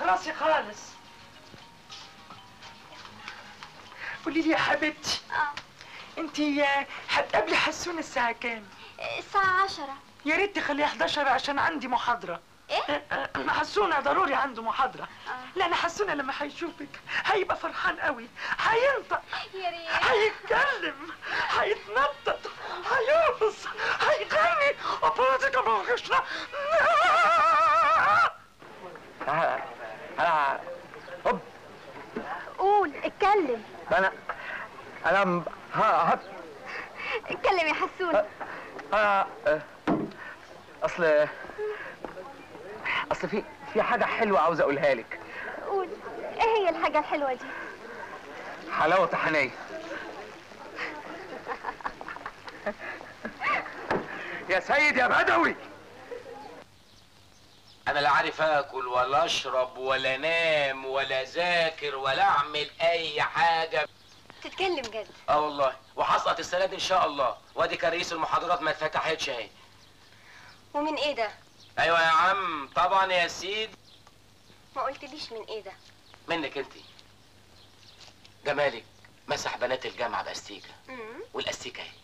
راسي خالص قولي لي يا حبيبتي اه انت هتقابلي حسون الساعة كام؟ الساعة عشرة يا ريت تخليها 11 عشان عندي محاضرة ايه؟ أه، حسونة ضروري عنده محاضرة آه. لا انا حسونة لما هيشوفك هيبقى فرحان قوي هينطق يا ريت هيتكلم هيتنطط هيرقص هيغني أبوتك أبوكشنا انا انا هوب قول اتكلم انا انا م- ها ها اتكلم يا حسون انا آه، اصل اصل في في حاجه حلوه عاوز اقولها لك قول ايه هي الحاجة الحلوة دي حلاوه طحينيه يا سيد يا بدوي انا لا عارف اكل ولا اشرب ولا انام ولا اذاكر ولا اعمل اي حاجه تتكلم جد اه والله وهسقط السنه دي ان شاء الله وادي كرئيس المحاضرات ما اتفتحتش اهي ومن ايه ده ايوه يا عم طبعا يا سيدي ما قلتليش من ايه ده منك انت جمالك مسح بنات الجامعه باستيكه مم. والاستيكه اهي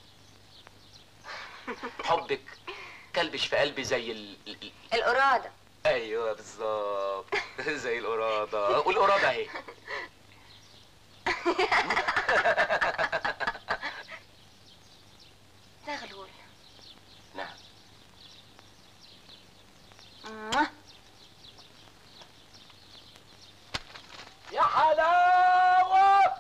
حبك كلبش في قلبي زي ال... ال- ال- القرادة ايوه بالظبط زي القراده والقراده اهي زغلول نعم موah. يا حلاوه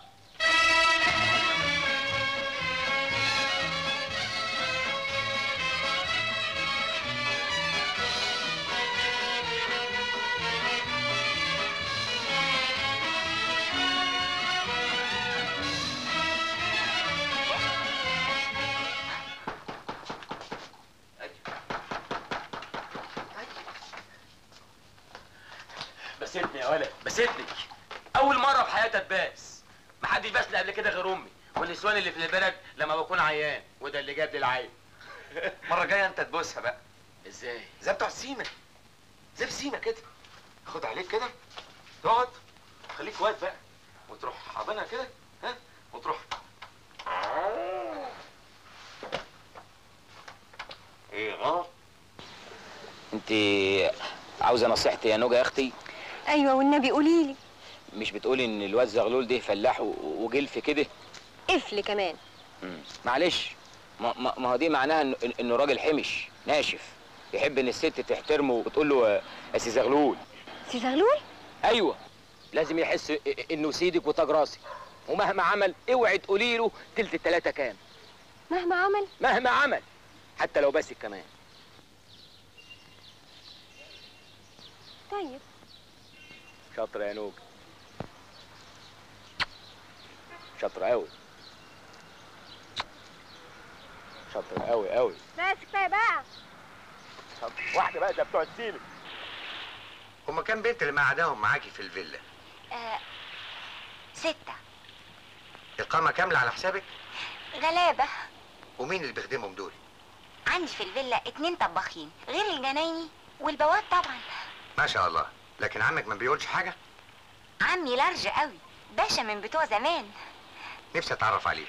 بسيتني يا ولد بسيتني اول مره في حياتي اتباس محدش باسني قبل كده غير امي والنسوان اللي في البلد لما بكون عيان وده اللي جاب لي العين المره الجايه انت تبوسها بقى ازاي زي بتوع السيما زي بسيما كده خد عليك كده تقعد خليك واد بقى وتروح حاضنها كده ها وتروح ايه غلط انت عاوزه نصيحتي يا نوجه يا اختي ايوه والنبي قولي لي مش بتقولي ان الواد زغلول ده فلاح و- وجلف كده قفل كمان مم. معلش ما, ما, ما هو دي معناها انه انه راجل حمش ناشف يحب ان الست تحترمه وتقول له آه، يا سي زغلول سي زغلول ايوه لازم يحس إ- انه سيدك وتاج راسي ومهما عمل اوعي تقولي له تلت التلاته كام مهما عمل مهما عمل حتى لو باسك كمان طيب شاطره يا نوج شاطره قوي شاطره قوي قوي بس كفايه بقى شاطره واحده بقى ده بتوع السيلك هما كام بنت اللي قعداهم معاكي في الفيلا آه ستة اقامه كامله على حسابك غلابة ومين اللي بيخدمهم دول عندي في الفيلا اتنين طباخين غير الجنايني والبواب طبعا ما شاء الله لكن عمك ما بيقولش حاجه عمي لارج قوي باشا من بتوع زمان نفسي اتعرف عليه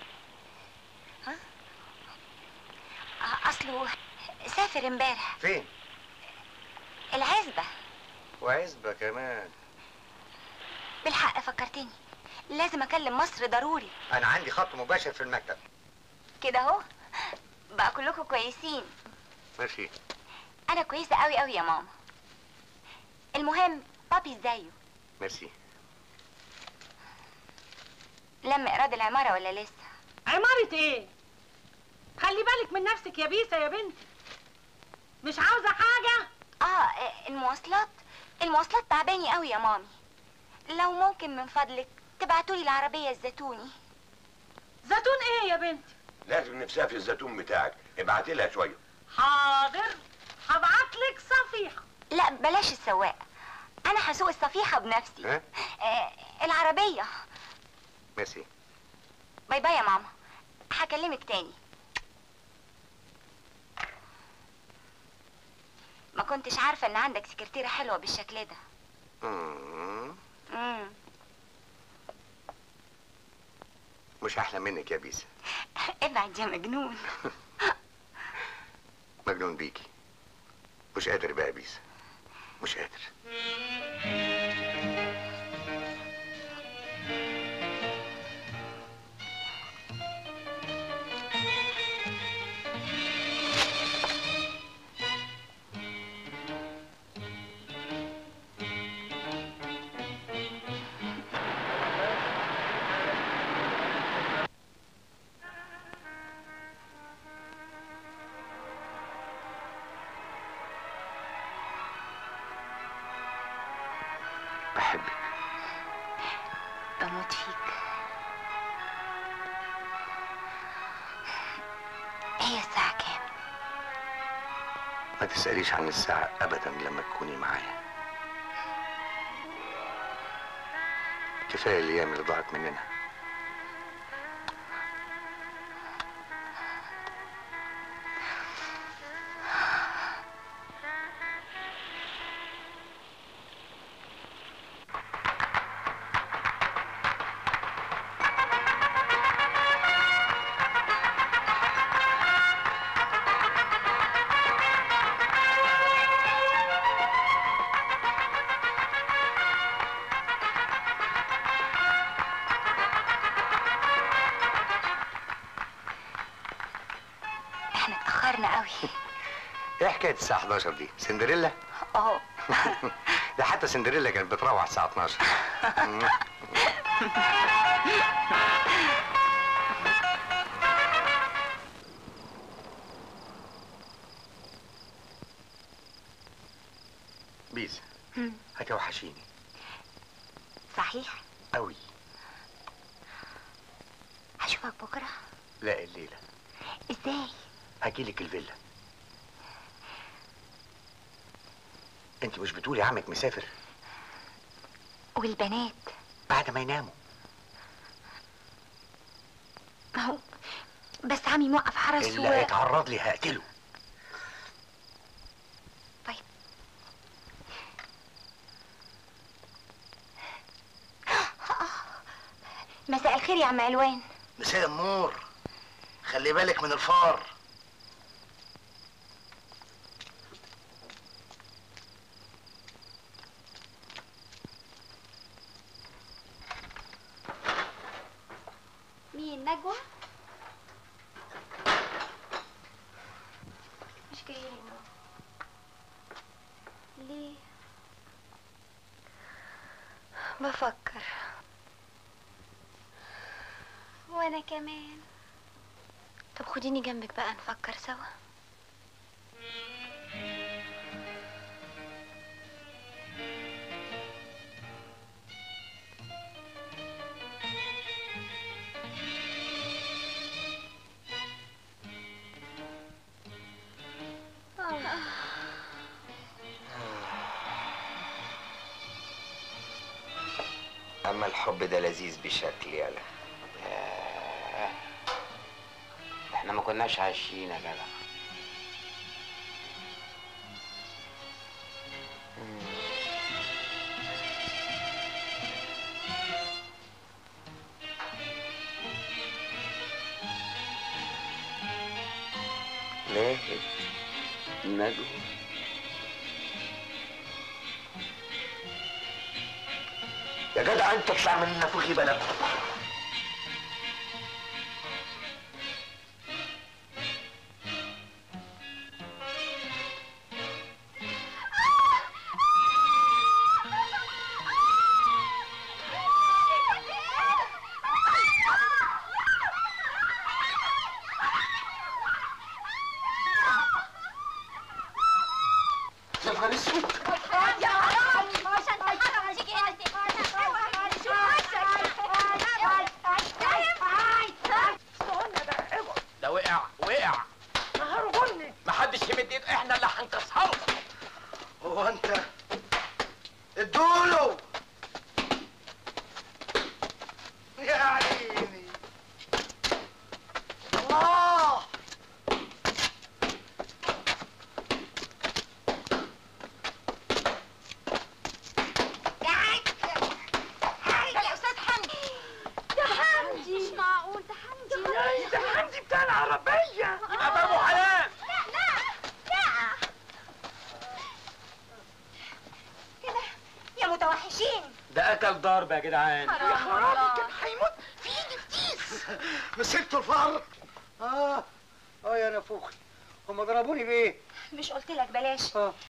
آه، اصله سافر امبارح فين العزبة وعزبه كمان بالحق فكرتني لازم اكلم مصر ضروري انا عندي خط مباشر في المكتب كده اهو بقى كلكم كويسين ماشي انا كويسة قوي قوي يا ماما المهم بابي ازايه ميرسي لم ايراد العمارة ولا لسه عمارة ايه؟ خلي بالك من نفسك يا بيسة يا بنتي مش عاوزة حاجة؟ اه آه، المواصلات المواصلات تعباني قوي يا مامي لو ممكن من فضلك تبعتولي العربية الزيتوني زيتون ايه يا بنتي؟ لازم نفسها في الزيتون بتاعك ابعتي لها شويه حاضر هبعتلك صفيحة لا بلاش السواق انا هسوق الصفيحة بنفسي ها آه العربية ميرسي باي باي يا ماما هكلمك تاني ما كنتش عارفة ان عندك سكرتيرة حلوة بالشكل ده مم. امم مش احلى منك يا بيسا ابعد يا مجنون مجنون بيكي مش قادر بقى يا بيسا مش قادر بحبك بموت فيك هي الساعة كام؟ ما تسأليش عن الساعة أبدا لما تكوني معايا كفاية الأيام اللي ضاعت مننا احنا اتأخرنا قوي إيه حكاية الساعة 11 دي؟ سندريلا؟ اه ده حتى سندريلا كانت بتروح الساعة 12 مم. بيسا مم. هتوحشيني صحيح قوي هشوفك بكرة لا الليلة ازاي؟ هجيلك الفيلا انت مش بتقولي عمك مسافر والبنات بعد ما يناموا ما هو بس عمي موقف حرس اللي و... هيتعرض لي هقتله طيب مساء الخير يا عم علوان مساء النور خلي بالك من الفار مين نجوى مش جايه هنا ليه بفكر وانا كمان طب خديني جنبك بقى نفكر سوا اما الحب ده لذيذ بشكل يالا ياه. احنا ما كناش عايشين يا جدع ليه نجوى يا جدع انت اطلع من نافوخي بلد يا نهار اسود ده وقع وقع نهار غني محدش يمد ايده احنا اللي هنكسره هو انت ادوله يا عيني الله اكل ضرب يا جدعان يا خرابي كان هيموت في ايدي فتيس مسكتوا الفار اه اه يا نافوخي هم ضربوني بايه مش قلت لك بلاش اه